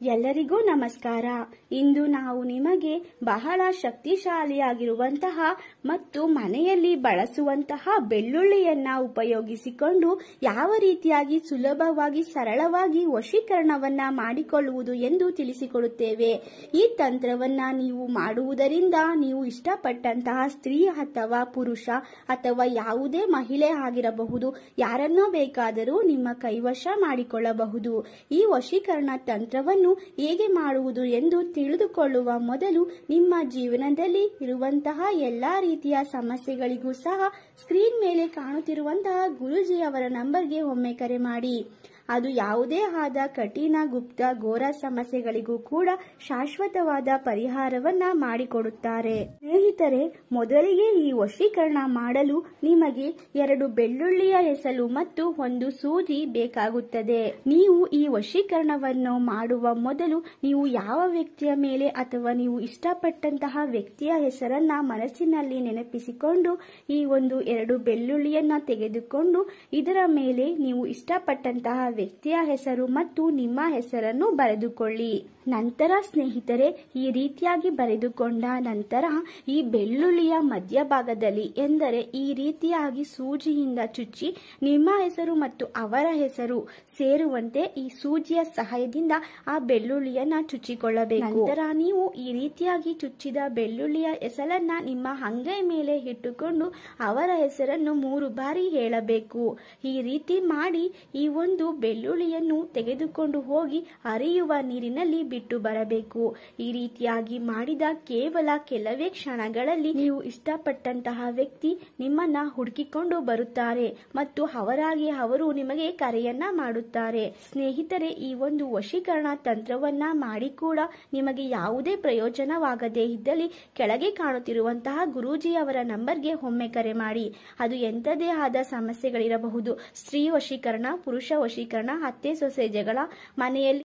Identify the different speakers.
Speaker 1: ಎಲ್ಲರಿಗೂ ನಮಸ್ಕಾರ ಇಂದು ನಾವು ನಿಮಗೆ ಬಹಳ ಶಕ್ತಿಶಾಲಿಯಾಗಿರುವಂತಹ ಮತ್ತು ಮನೆಯಲ್ಲಿ ಬಳಸುವಂತಹ ಬೆಳ್ಳುಳ್ಳಿಯನ್ನ ಉಪಯೋಗಿಸಿಕೊಂಡು ಯಾವ ರೀತಿಯಾಗಿ ಸುಲಭವಾಗಿ ಸರಳವಾಗಿ ವಶೀಕರಣವನ್ನ ಮಾಡಿಕೊಳ್ಳುವುದು ಎಂದು ತಿಳಿಸಿಕೊಡುತ್ತೇವೆ ಈ ತಂತ್ರವನ್ನ ನೀವು ಮಾಡುವುದರಿಂದ ನೀವು ಇಷ್ಟಪಟ್ಟಂತಹ ಸ್ತ್ರೀ ಅಥವಾ ಪುರುಷ ಅಥವಾ ಯಾವುದೇ ಮಹಿಳೆ ಆಗಿರಬಹುದು ಯಾರನ್ನೋ ಬೇಕಾದರೂ ನಿಮ್ಮ ಕೈವಶ ಮಾಡಿಕೊಳ್ಳಬಹುದು ಈ ವಶೀಕರಣ ತಂತ್ರವನ್ನು ಹೇಗೆ ಮಾಡುವುದು ಎಂದು ತಿಳಿದುಕೊಳ್ಳುವ ಮೊದಲು ನಿಮ್ಮ ಜೀವನದಲ್ಲಿ ಇರುವಂತಹ ಎಲ್ಲಾ ರೀತಿಯ ಸಮಸ್ಯೆಗಳಿಗೂ ಸಹ ಸ್ಕ್ರೀನ್ ಮೇಲೆ ಕಾಣುತ್ತಿರುವಂತಹ ಗುರುಜಿಯವರ ನಂಬರ್ಗೆ ಒಮ್ಮೆ ಕರೆ ಮಾಡಿ ಅದು ಯಾವುದೇ ಆದ ಕಠಿಣ ಗುಪ್ತ ಘೋರ ಸಮಸ್ಯೆಗಳಿಗೂ ಕೂಡ ಶಾಶ್ವತವಾದ ಪರಿಹಾರವನ್ನ ಮಾಡಿಕೊಡುತ್ತಾರೆ ಸ್ನೇಹಿತರೆ ಮೊದಲಿಗೆ ಈ ವಶೀಕರಣ ಮಾಡಲು ನಿಮಗೆ ಎರಡು ಬೆಳ್ಳುಳ್ಳಿಯ ಹೆಸರು ಮತ್ತು ಒಂದು ಸೂಜಿ ಬೇಕಾಗುತ್ತದೆ ನೀವು ಈ ವಶೀಕರಣವನ್ನು ಮಾಡುವ ಮೊದಲು ನೀವು ಯಾವ ವ್ಯಕ್ತಿಯ ಮೇಲೆ ಅಥವಾ ನೀವು ಇಷ್ಟಪಟ್ಟಂತಹ ವ್ಯಕ್ತಿಯ ಹೆಸರನ್ನ ಮನಸ್ಸಿನಲ್ಲಿ ನೆನಪಿಸಿಕೊಂಡು ಈ ಒಂದು ಎರಡು ಬೆಳ್ಳುಳ್ಳಿಯನ್ನ ತೆಗೆದುಕೊಂಡು ಇದರ ಮೇಲೆ ನೀವು ಇಷ್ಟಪಟ್ಟಂತಹ ವ್ಯಕ್ತಿಯ ಹೆಸರು ಮತ್ತು ನಿಮ್ಮ ಹೆಸರನ್ನು ಬರೆದುಕೊಳ್ಳಿ ನಂತರ ಸ್ನೇಹಿತರೆ ಈ ರೀತಿಯಾಗಿ ಬರೆದುಕೊಂಡ ನಂತರ ಈ ಬೆಳ್ಳುಳ್ಳಿಯ ಮಧ್ಯಭಾಗದಲ್ಲಿ ಎಂದರೆ ಈ ರೀತಿಯಾಗಿ ಸೂಜಿಯಿಂದ ಚುಚ್ಚಿ ನಿಮ್ಮ ಹೆಸರು ಮತ್ತು ಅವರ ಹೆಸರು ಸೇರುವಂತೆ ಈ ಸೂಜಿಯ ಸಹಾಯದಿಂದ ಆ ಬೆಳ್ಳುಳ್ಳಿಯನ್ನ ಚುಚ್ಚಿಕೊಳ್ಳಬೇಕು ನಂತರ ನೀವು ಈ ರೀತಿಯಾಗಿ ಚುಚ್ಚಿದ ಬೆಳ್ಳುಳ್ಳಿಯ ಹೆಸರನ್ನ ನಿಮ್ಮ ಅಂಗೈ ಮೇಲೆ ಇಟ್ಟುಕೊಂಡು ಅವರ ಹೆಸರನ್ನು ಮೂರು ಬಾರಿ ಹೇಳಬೇಕು ಈ ರೀತಿ ಮಾಡಿ ಈ ಒಂದು ಬೆಳ್ಳುಳ್ಳಿಯನ್ನು ತೆಗೆದುಕೊಂಡು ಹೋಗಿ ಹರಿಯುವ ನೀರಿನಲ್ಲಿ ಬಿಟ್ಟು ಬರಬೇಕು ಈ ರೀತಿಯಾಗಿ ಮಾಡಿದ ಕೇವಲ ಕೆಲವೇ ಕ್ಷಣಗಳಲ್ಲಿ ನೀವು ಇಷ್ಟಪಟ್ಟಂತಹ ವ್ಯಕ್ತಿ ನಿಮ್ಮನ್ನ ಹುಡುಕಿಕೊಂಡು ಬರುತ್ತಾರೆ ಮತ್ತು ಅವರಾಗಿ ಅವರು ನಿಮಗೆ ಕರೆಯನ್ನ ಮಾಡುತ್ತಾರೆ ಸ್ನೇಹಿತರೆ ಈ ಒಂದು ವಶೀಕರಣ ತಂತ್ರವನ್ನ ಮಾಡಿ ಕೂಡ ನಿಮಗೆ ಯಾವುದೇ ಪ್ರಯೋಜನವಾಗದೇ ಇದ್ದಲ್ಲಿ ಕೆಳಗೆ ಕಾಣುತ್ತಿರುವಂತಹ ಗುರೂಜಿ ಅವರ ನಂಬರ್ಗೆ ಒಮ್ಮೆ ಕರೆ ಮಾಡಿ ಅದು ಎಂಥದೇ ಆದ ಸಮಸ್ಯೆಗಳಿರಬಹುದು ಸ್ತ್ರೀ ವಶೀಕರಣ ಪುರುಷ ವಶೀಕರಣ ಅತ್ತೆ ಸೊಸೆ ಜಗಳ ಮನೆಯಲ್ಲಿ